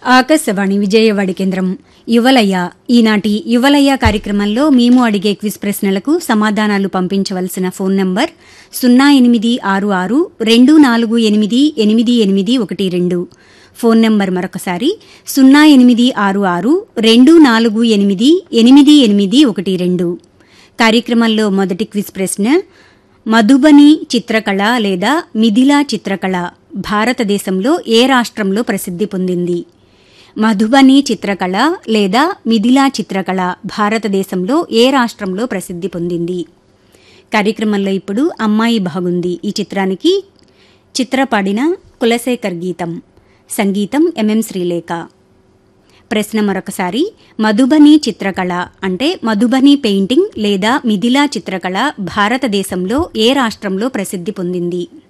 ఆకాశవాణి విజయవాడ కేంద్రం యువలయ్య ఈనాటి యువలయ్య కార్యక్రమంలో మేము అడిగే క్విజ్ ప్రశ్నలకు సమాధానాలు పంపించవలసిన ఫోన్ నంబర్ సున్నా ఎనిమిది ఆరు ఆరు రెండు నాలుగు ఎనిమిది ఎనిమిది ఎనిమిది ఒకటి రెండు ఫోన్ నంబర్ మరొకసారి సున్నా ఎనిమిది ఆరు ఆరు రెండు నాలుగు ఎనిమిది ఎనిమిది ఎనిమిది ఒకటి రెండు కార్యక్రమంలో మొదటి క్విజ్ ప్రశ్న మధుబని చిత్రకళ లేదా మిథిలా చిత్రకళ భారతదేశంలో ఏ రాష్ట్రంలో ప్రసిద్ధి పొందింది మధుబని చిత్రకళ లేదా మిథిలా చిత్రకళ భారతదేశంలో ఏ రాష్ట్రంలో ప్రసిద్ధి పొందింది కార్యక్రమంలో ఇప్పుడు అమ్మాయి బాగుంది ఈ చిత్రానికి చిత్రపడిన కులశేఖర్ గీతం సంగీతం ఎంఎం శ్రీలేఖ ప్రశ్న మరొకసారి మధుబని చిత్రకళ అంటే మధుబని పెయింటింగ్ లేదా మిథిలా చిత్రకళ భారతదేశంలో ఏ రాష్ట్రంలో ప్రసిద్ధి పొందింది